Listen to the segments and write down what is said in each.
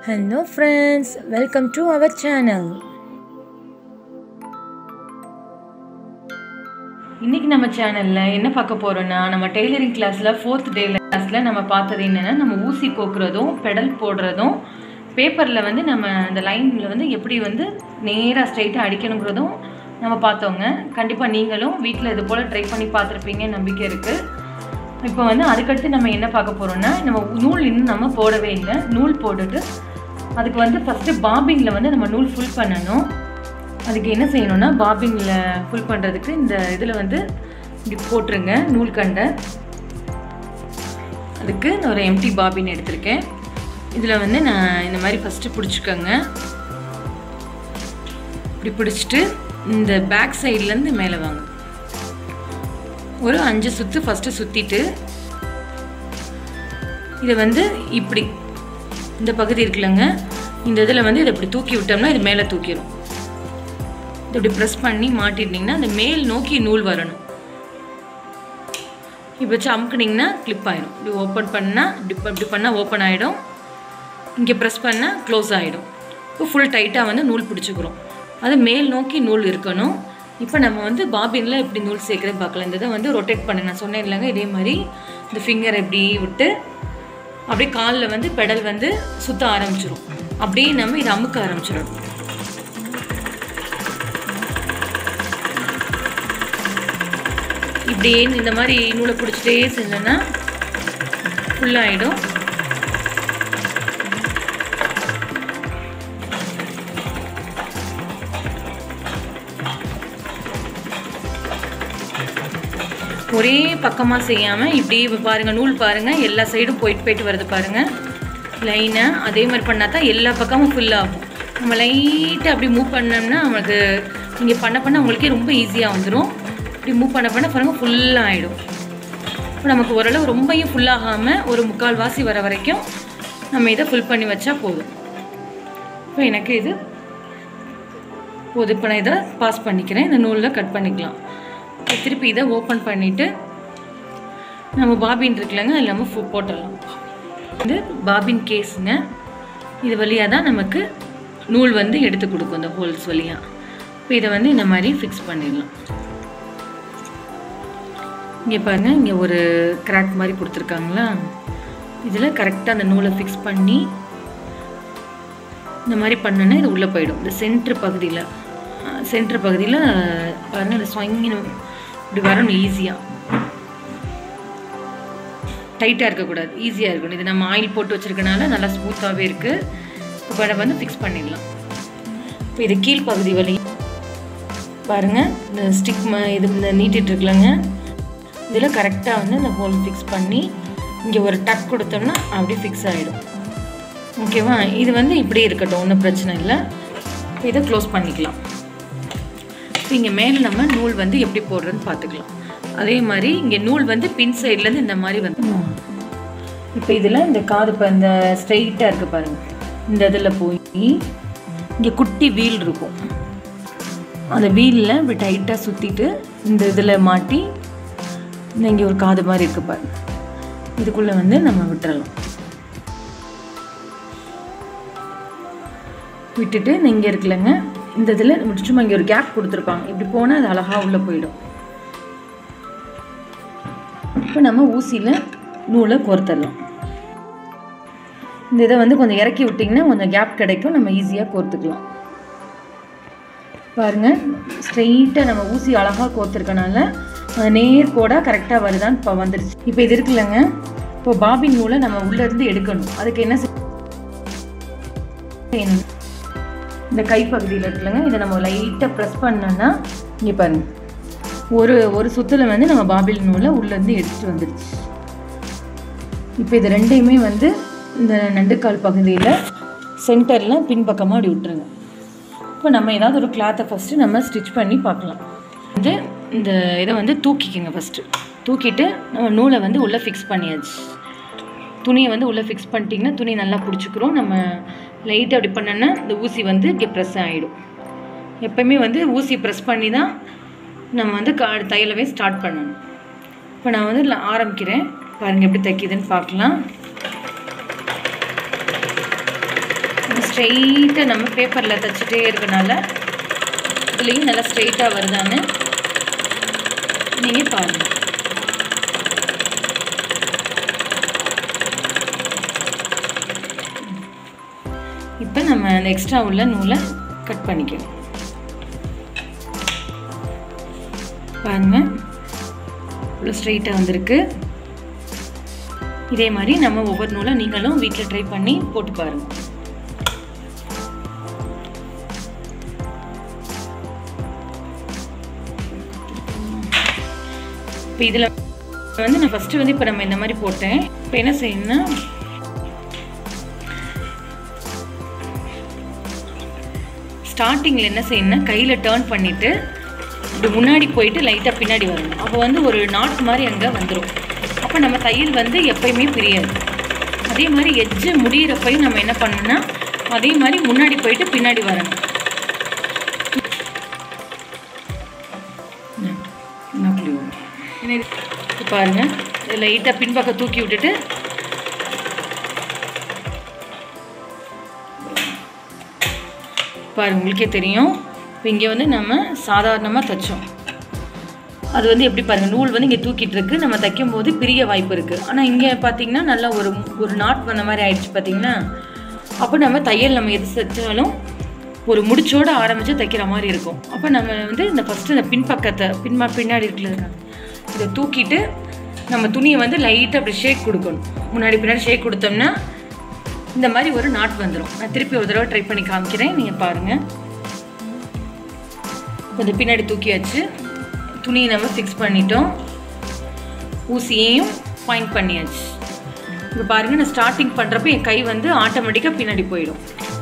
Hello friends, welcome to our channel. இன்னைக்கு நம்ம சேனல்ல என்ன பார்க்க போறோம்னா நம்ம டெய்லரிங் கிளாஸ்ல ஃபோர்த் டே கிளாஸ்ல நம்ம பார்த்தது என்னன்னா நம்ம ஊசி கோக்குறதும் பெடல் போடுறதும் பேப்பர்ல வந்து நம்ம அந்த லைன்ல வந்து எப்படி வந்து நேரா ஸ்ட்ரைட்டா அடிக்கணுங்கிறதும் நம்ம பார்த்தோங்க கண்டிப்பா நீங்களும் வீட்டில் இது போல ட்ரை பண்ணி பார்த்துருப்பீங்க நம்பிக்கை இருக்கு இப்போ வந்து அதுக்கடுத்து நம்ம என்ன பார்க்க போறோம்னா நம்ம நூல் இன்னும் நம்ம போடவே இல்லை நூல் போட்டுட்டு அதுக்கு வந்து ஃபஸ்ட்டு பாபிங்கில் வந்து நம்ம நூல் ஃபுல் பண்ணணும் அதுக்கு என்ன செய்யணும்னா பாபிங்கில் ஃபுல் பண்ணுறதுக்கு இந்த இதில் வந்து இப்படி போட்டுருங்க நூல் கண்டை அதுக்கு நான் ஒரு எம்டி பாபின் எடுத்திருக்கேன் இதில் வந்து நான் இந்த மாதிரி ஃபஸ்ட்டு பிடிச்சிக்கோங்க இப்படி பிடிச்சிட்டு இந்த பேக் சைட்லேருந்து மேலே வாங்க ஒரு அஞ்சு சுற்று ஃபஸ்ட்டு சுற்றிட்டு இதை வந்து இப்படி இந்த பகுதி இருக்குல்லங்க இந்த இதில் வந்து இதை இப்படி தூக்கி விட்டோம்னா இது மேலே தூக்கிடும் இதை இப்படி ப்ரெஸ் பண்ணி மாட்டிட்டீங்கன்னா அந்த மேல் நோக்கி நூல் வரணும் இப்போ வச்சு அமுக்குனிங்கன்னா கிளிப் ஆகிடும் இப்படி ஓப்பன் பண்ணால் இப்படி ப- இப்படி பண்ணால் ஓப்பன் ஆகிடும் இங்கே ப்ரெஸ் பண்ணால் க்ளோஸ் ஆகிடும் இப்போ ஃபுல் டைட்டாக வந்து நூல் பிடிச்சிக்கிறோம் அது மேல் நோக்கி நூல் இருக்கணும் இப்போ நம்ம வந்து பாபினில் எப்படி நூல் சேர்க்குறது பார்க்கலாம் இந்த இதை வந்து ரொட்டேட் பண்ண நான் சொன்னேன் இல்லைங்க இதே மாதிரி இந்த ஃபிங்கர் எப்படி விட்டு அப்படியே காலில் வந்து பெடல் வந்து சுத்த ஆரம்பிச்சிரும் அப்படியே நம்ம இதை அமுக்க ஆரம்பிச்சிடும் இப்படியே இந்த மாதிரி நூலை பிடிச்சிட்டே செஞ்சோன்னா ஃபுல்லாகிடும் ஒரே பக்கமாக செய்யாமல் இப்படி இப்ப பாருங்க நூல் பாருங்க எல்லா சைடும் போயிட்டு போயிட்டு வருது பாருங்க லைனாக அதே மாதிரி பண்ணால் தான் எல்லா பக்கமும் fill ஆகும் நம்ம லைட்டாக அப்படி மூவ் பண்ணோம்னா நமக்கு நீங்கள் பண்ண பண்ண உங்களுக்கே ரொம்ப ஈஸியாக வந்துடும் இப்படி மூவ் பண்ண பண்ண பாருங்க ஃபுல்லாக ஆகிடும் இப்போ நமக்கு ஓரளவு ரொம்பவும் ஃபுல்லாகாமல் ஒரு முக்கால் வாசி வர வரைக்கும் நம்ம இதை ஃபில் பண்ணி வச்சா போதும் இப்போ எனக்கு இது போதும் இப்போ நான் இதை பாஸ் பண்ணிக்கிறேன் இந்த நூலில் கட் பண்ணிக்கலாம் இப்போ திருப்பி இதை ஓப்பன் பண்ணிவிட்டு நம்ம பாபின் இருக்குல்லங்க அதில் நம்ம ஃபு- போட்டுடலாம் இது பாபின் கேஸுங்க இது வழியாக தான் நமக்கு நூல் வந்து எடுத்து கொடுக்கும் இந்த ஹோல்ஸ் வழியாக இப்போ இதை வந்து இந்த மாதிரி ஃபிக்ஸ் பண்ணிடலாம் இங்கே பாருங்க இங்கே ஒரு கிராக் மாதிரி கொடுத்துருக்காங்களா இதில் கரெக்டாக அந்த நூலை ஃபிக்ஸ் பண்ணி இந்த மாதிரி பண்ணோன்னா இது உள்ளே போயிடும் இந்த சென்ட்ரு பகுதியில் சென்ட்ரு பகுதியில் பாருங்கள் இந்த ஸ்வங்கின்னு இப்படி வரணும் ஈஸியாக டைட்டாக இருக்கக்கூடாது ஈஸியாக இருக்கணும் இது நம்ம ஆயில் போட்டு வச்சிருக்கனால நல்லா ஸ்மூத்தாகவே இருக்குது இப்போ அதை வந்து ஃபிக்ஸ் பண்ணிடலாம் இப்போ இது கீழ் பகுதி வழி பாருங்கள் இந்த ஸ்டிக் ம இது இந்த நீட்டிட்டு இருக்குல்லங்க இதில் கரெக்டாக வந்து இந்த ஹோல் ஃபிக்ஸ் பண்ணி இங்கே ஒரு டக் கொடுத்தோம்னா அப்படியே ஃபிக்ஸ் ஆகிடும் ஓகேவா இது வந்து இப்படி இருக்கட்டும் ஒன்றும் பிரச்சனை இல்லை இப்போ இதை க்ளோஸ் பண்ணிக்கலாம் இப்போ இங்கே மேலே நம்ம நூல் வந்து எப்படி போடுறதுன்னு பார்த்துக்கலாம் அதே மாதிரி இங்கே நூல் வந்து பின் சைட்லேருந்து இந்த மாதிரி வந்து இப்போ இதில் இந்த காது இப்போ இந்த ஸ்ட்ரெயிட்டாக இருக்குது பாருங்க இந்த இதில் போய் இங்கே குட்டி வீல் இருக்கும் அந்த வீலில் இப்படி டைட்டாக சுற்றிட்டு இந்த இதில் மாட்டி இந்த இங்கே ஒரு காது மாதிரி இருக்குது பாருங்க இதுக்குள்ளே வந்து நம்ம விட்டுறலாம் விட்டுட்டு இந்த இங்கே இருக்குல்லங்க இந்த இதில் சும்மா இங்கே ஒரு கேப் கொடுத்துருப்பாங்க இப்படி போனால் அது அழகாக உள்ளே போயிடும் இப்போ நம்ம ஊசியில் நூலை கோர்த்துடலாம் இந்த இதை வந்து கொஞ்சம் இறக்கி விட்டிங்கன்னா கொஞ்சம் கேப் கிடைக்கும் நம்ம ஈஸியாக கோர்த்துக்கலாம் பாருங்க ஸ்ட்ரெயிட்டாக நம்ம ஊசி அழகாக கோர்த்துருக்கனால அது நேர் கோடாக கரெக்டாக வருதான்னு இப்போ வந்துருச்சு இப்போ இது இருக்குல்லங்க இப்போ பாபின் நூலை நம்ம உள்ளேருந்து எடுக்கணும் அதுக்கு என்ன செய்யணும் இந்த கைப்பகுதியில் இருக்குல்லங்க இதை நம்ம லைட்டாக ப்ரெஸ் பண்ணோன்னா இங்கே பாருங்க ஒரு ஒரு சுத்தில் வந்து நம்ம பாபில் நூலை உள்ளேருந்து எடுத்துகிட்டு வந்துடுச்சு இப்போ இது ரெண்டையுமே வந்து இந்த நண்டுக்கால் பகுதியில் சென்டரில் பின்பக்கமாக அப்படி விட்டுருங்க இப்போ நம்ம ஏதாவது ஒரு கிளாத்தை ஃபஸ்ட்டு நம்ம ஸ்டிச் பண்ணி பார்க்கலாம் வந்து இந்த இதை வந்து தூக்கிக்கங்க ஃபஸ்ட்டு தூக்கிட்டு நம்ம நூலை வந்து உள்ளே ஃபிக்ஸ் பண்ணியாச்சு துணியை வந்து உள்ளே ஃபிக்ஸ் பண்ணிட்டிங்கன்னா துணி நல்லா பிடிச்சிக்கிறோம் நம்ம லைட்டாக அப்படி பண்ணோன்னா இந்த ஊசி வந்து இங்கே ப்ரெஸ் ஆகிடும் எப்பயுமே வந்து ஊசி ப்ரெஸ் பண்ணி தான் நம்ம வந்து கா தையலவே ஸ்டார்ட் பண்ணணும் இப்போ நான் வந்து ல- ஆரம்பிக்கிறேன் பாருங்கள் எப்படி தைக்குதுன்னு பார்க்கலாம் ஸ்ட்ரெயிட்டாக நம்ம பேப்பரில் தைச்சிட்டே இருக்கனால இதுலேயும் நல்லா ஸ்ட்ரெயிட்டாக வருதான்னு நீங்கள் பாருங்கள் இப்போ நம்ம அந்த எக்ஸ்ட்ரா உள்ள நூலை கட் பண்ணிக்கணும் பாருங்க இவ்வளோ ஸ்ட்ரெயிட்டாக வந்திருக்கு இதே மாதிரி நம்ம ஒவ்வொரு நூலை நீங்களும் வீட்டில் ட்ரை பண்ணி போட்டு பாருங்கள் இப்போ இதில் வந்து நான் ஃபஸ்ட்டு வந்து இப்போ நம்ம இந்த மாதிரி போட்டேன் இப்போ என்ன செய்யணும்னா ஸ்டார்டிங்கில் என்ன செய்யணும்னா கையில் டேர்ன் பண்ணிவிட்டு இப்படி முன்னாடி போயிட்டு லைட்டாக பின்னாடி வரணும் அப்போ வந்து ஒரு நாட் மாதிரி அங்கே வந்துடும் அப்போ நம்ம தையல் வந்து எப்பயுமே பிரியாது அதே மாதிரி எஜ்ஜு முடியிறப்பையும் நம்ம என்ன பண்ணணும்னா அதே மாதிரி முன்னாடி போயிட்டு பின்னாடி வரணும் பாருங்க லைட்டாக பின்பக்கம் தூக்கி விட்டுட்டு பாருங்க உங்களுக்கே தெரியும் இப்போ இங்கே வந்து நம்ம சாதாரணமாக தைச்சோம் அது வந்து எப்படி பாருங்கள் நூல் வந்து இங்கே தூக்கிட்டு இருக்கு நம்ம தைக்கும் போது பிரிய வாய்ப்பு இருக்குது ஆனால் இங்கே பார்த்தீங்கன்னா நல்லா ஒரு ஒரு நாட் வந்த மாதிரி ஆயிடுச்சு பார்த்தீங்கன்னா அப்போ நம்ம தையல் நம்ம எது தைச்சாலும் ஒரு முடிச்சோடு ஆரம்பித்து தைக்கிற மாதிரி இருக்கும் அப்போ நம்ம வந்து இந்த ஃபஸ்ட்டு இந்த பின்பக்கத்தை பின்மா பின்னாடி இருக்குல்ல இதை தூக்கிட்டு நம்ம துணியை வந்து லைட்டாக அப்படி ஷேக் கொடுக்கணும் முன்னாடி பின்னாடி ஷேக் கொடுத்தோம்னா இந்த மாதிரி ஒரு நாட் வந்துடும் நான் திருப்பி ஒரு தடவை ட்ரை பண்ணி காமிக்கிறேன் நீங்கள் பாருங்கள் இந்த பின்னாடி தூக்கியாச்சு துணியை நம்ம ஃபிக்ஸ் பண்ணிட்டோம் ஊசியையும் பாயிண்ட் பண்ணியாச்சு இப்போ பாருங்கள் நான் ஸ்டார்டிங் பண்ணுறப்ப என் கை வந்து ஆட்டோமேட்டிக்காக பின்னாடி போயிடும்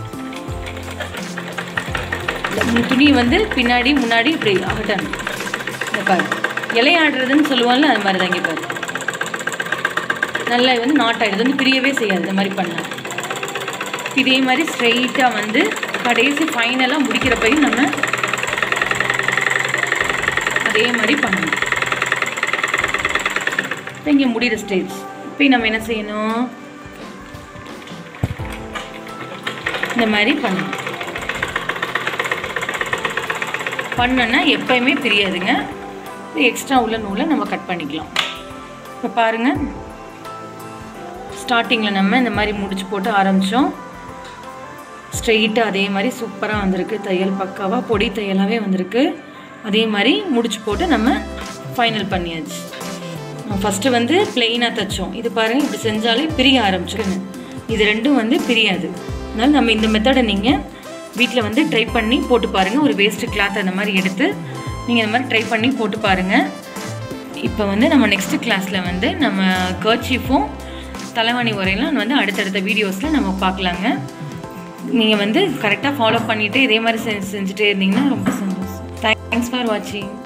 துணி வந்து பின்னாடி முன்னாடி இப்படி அகட்டணும் இந்த பாரு இலையாடுறதுன்னு சொல்லுவாங்கல்ல அது மாதிரி தான் இங்கே பாரு நல்லா வந்து நாட் ஆகிடுது வந்து பிரியவே செய்யாது இந்த மாதிரி பண்ணால் இதே மாதிரி ஸ்ட்ரெயிட்டாக வந்து கடைசி ஃபைனலாக முடிக்கிறப்பையும் நம்ம அதே மாதிரி பண்ணணும் இப்போ இங்கே முடிகிற ஸ்டேஜ் இப்போ நம்ம என்ன செய்யணும் இந்த மாதிரி பண்ணணும் பண்ணோன்னா எப்பயுமே பிரியாதுங்க எக்ஸ்ட்ரா உள்ள நூலை நம்ம கட் பண்ணிக்கலாம் இப்போ பாருங்கள் ஸ்டார்டிங்கில் நம்ம இந்த மாதிரி முடிச்சு போட்டு ஆரம்பித்தோம் ஸ்ட்ரெயிட்டாக அதே மாதிரி சூப்பராக வந்திருக்கு தையல் பக்காவாக பொடி தையலாகவே வந்திருக்கு அதே மாதிரி முடிச்சு போட்டு நம்ம ஃபைனல் பண்ணியாச்சு ஃபஸ்ட்டு வந்து பிளெயினாக தைச்சோம் இது பாருங்கள் இப்படி செஞ்சாலே பிரிய ஆரம்பிச்சிருங்க இது ரெண்டும் வந்து பிரியாது அதனால் நம்ம இந்த மெத்தடை நீங்கள் வீட்டில் வந்து ட்ரை பண்ணி போட்டு பாருங்கள் ஒரு வேஸ்ட்டு கிளாத் அந்த மாதிரி எடுத்து நீங்கள் இந்த மாதிரி ட்ரை பண்ணி போட்டு பாருங்கள் இப்போ வந்து நம்ம நெக்ஸ்ட்டு கிளாஸில் வந்து நம்ம கர்ச்சீஃபும் தலைவாணி உரையெல்லாம் வந்து அடுத்தடுத்த வீடியோஸில் நம்ம பார்க்கலாங்க நீங்கள் வந்து கரெக்டாக ஃபாலோ பண்ணிவிட்டு இதே மாதிரி செஞ்சு செஞ்சுட்டே இருந்தீங்கன்னா ரொம்ப சந்தோஷம் தேங்க்ஸ் ஃபார் வாட்சிங்